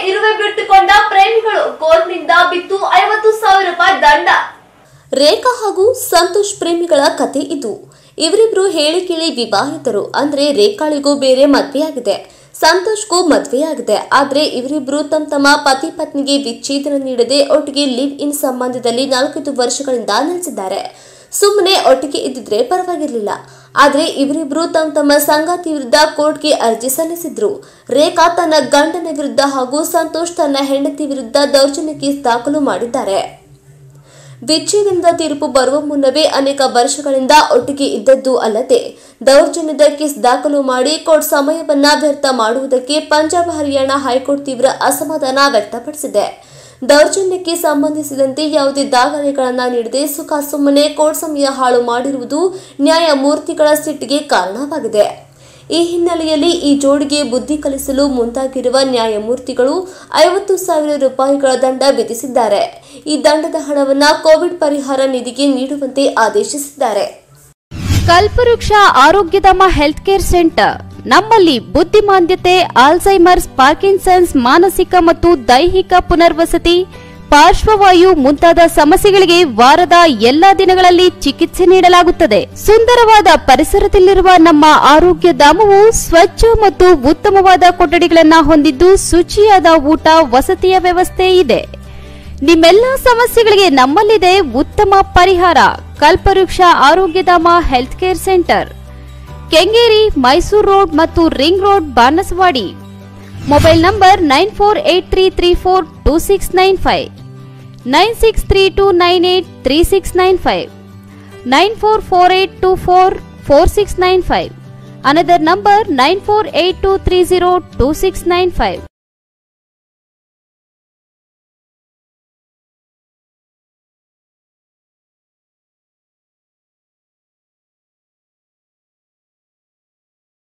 ಇರುವೆ ಬಿಟ್ಟುಕೊಂಡ ಪ್ರೇಮಿಗಳು ಕೋರ್ಟ್ನಿಂದ ಬಿತ್ತು ಐವತ್ತು ಸಾವಿರ ರೂಪಾಯಿ ದಂಡ ರೇಖಾ ಹಾಗೂ ಸಂತೋಷ್ ಪ್ರೇಮಿಗಳ ಕತೆ ಇದು ಇವರಿಬ್ರು ಹೇಳಿ ಕೇಳಿ ವಿವಾಹಿತರು ಅಂದ್ರೆ ರೇಖಾಳಿಗೂ ಬೇರೆ ಮದ್ವೆಯಾಗಿದೆ ಸಂತೋಷ್ಗೂ ಮದ್ವೆಯಾಗಿದೆ ಆದ್ರೆ ಇವರಿಬ್ರು ತಮ್ಮ ತಮ್ಮ ಪತಿ ಪತ್ನಿಗೆ ವಿಚ್ಛೇದನ ನೀಡದೆ ಒಟ್ಟಿಗೆ ಲಿವ್ ಇನ್ ಸಂಬಂಧದಲ್ಲಿ ನಾಲ್ಕೈದು ವರ್ಷಗಳಿಂದ ನೆಲೆಸಿದ್ದಾರೆ ಸುಮ್ಮನೆ ಒಟ್ಟಿಗೆ ಇದ್ದಿದ್ರೆ ಪರವಾಗಿರ್ಲಿಲ್ಲ ಆದ್ರೆ ಇವರಿಬ್ರು ತಮ್ಮ ತಮ್ಮ ಸಂಗಾತಿ ವಿರುದ್ಧ ಕೋರ್ಟ್ಗೆ ಅರ್ಜಿ ಸಲ್ಲಿಸಿದ್ರು ರೇಖಾ ತನ್ನ ಗಂಡನ ವಿರುದ್ಧ ಹಾಗೂ ಸಂತೋಷ್ ತನ್ನ ಹೆಂಡತಿ ವಿರುದ್ಧ ದೌರ್ಜನ್ಯ ಕೇಸ್ ದಾಖಲು ಮಾಡಿದ್ದಾರೆ ವಿಚ್ಛೇದನದ ತೀರ್ಪು ಬರುವ ಮುನ್ನವೇ ಅನೇಕ ವರ್ಷಗಳಿಂದ ಒಟ್ಟಿಗೆ ಇದ್ದದ್ದು ಅಲ್ಲದೆ ದೌರ್ಜನ್ಯದ ಕೇಸ್ ದಾಖಲು ಮಾಡಿ ಕೋರ್ಟ್ ಸಮಯವನ್ನ ವ್ಯರ್ಥ ಮಾಡುವುದಕ್ಕೆ ಪಂಜಾಬ್ ಹರಿಯಾಣ ಹೈಕೋರ್ಟ್ ತೀವ್ರ ಅಸಮಾಧಾನ ವ್ಯಕ್ತಪಡಿಸಿದೆ ದೌರ್ಜನ್ಯಕ್ಕೆ ಸಂಬಂಧಿಸಿದಂತೆ ಯಾವುದೇ ದಾಖಲೆಗಳನ್ನ ನೀಡದೆ ಸುಖ ಸುಮ್ಮನೆ ಕೋರ್ಟ್ ಸಮಯ ಹಾಳು ಮಾಡಿರುವುದು ನ್ಯಾಯಮೂರ್ತಿಗಳ ಸಿಟ್ಟಿಗೆ ಕಾರಣವಾಗಿದೆ ಈ ಹಿನ್ನೆಲೆಯಲ್ಲಿ ಈ ಜೋಡಿಗೆ ಬುದ್ಧಿ ಕಲಿಸಲು ಮುಂದಾಗಿರುವ ನ್ಯಾಯಮೂರ್ತಿಗಳು ಐವತ್ತು ಸಾವಿರ ರೂಪಾಯಿಗಳ ದಂಡ ವಿಧಿಸಿದ್ದಾರೆ ಈ ದಂಡದ ಹಣವನ್ನ ಕೋವಿಡ್ ಪರಿಹಾರ ನಿಧಿಗೆ ನೀಡುವಂತೆ ಆದೇಶಿಸಿದ್ದಾರೆ ಕಲ್ಪವೃಕ್ಷ ಆರೋಗ್ಯಧಾಮ ಹೆಲ್ತ್ ಕೇರ್ ಸೆಂಟರ್ ನಮ್ಮಲ್ಲಿ ಬುದ್ಧಿಮಾಂದ್ಯತೆ ಆಲ್ಝೈಮರ್ಸ್ ಪಾರ್ಕಿನ್ಸನ್ಸ್ ಮಾನಸಿಕ ಮತ್ತು ದೈಹಿಕ ಪುನರ್ವಸತಿ ಪಾರ್ಶ್ವವಾಯು ಮುಂತಾದ ಸಮಸ್ಯೆಗಳಿಗೆ ವಾರದ ಎಲ್ಲಾ ದಿನಗಳಲ್ಲಿ ಚಿಕಿತ್ಸೆ ನೀಡಲಾಗುತ್ತದೆ ಸುಂದರವಾದ ಪರಿಸರದಲ್ಲಿರುವ ನಮ್ಮ ಆರೋಗ್ಯ ಧಾಮವು ಸ್ವಚ್ಛ ಮತ್ತು ಉತ್ತಮವಾದ ಕೊಠಡಿಗಳನ್ನ ಹೊಂದಿದ್ದು ಶುಚಿಯಾದ ಊಟ ವಸತಿಯ ವ್ಯವಸ್ಥೆ ಇದೆ ನಿಮ್ಮೆಲ್ಲ ಸಮಸ್ಯೆಗಳಿಗೆ ನಮ್ಮಲ್ಲಿದೆ ಉತ್ತಮ ಪರಿಹಾರ Kalpavriksha Arogyadhama health care centre Kengeri Mysuru road ಮತ್ತು ring road Banaswadi mobile number nine four eight three three four two six nine five nine six three two nine eight three six nine five nine four four eight two four four six nine five another number nine four eight two three zero two six nine five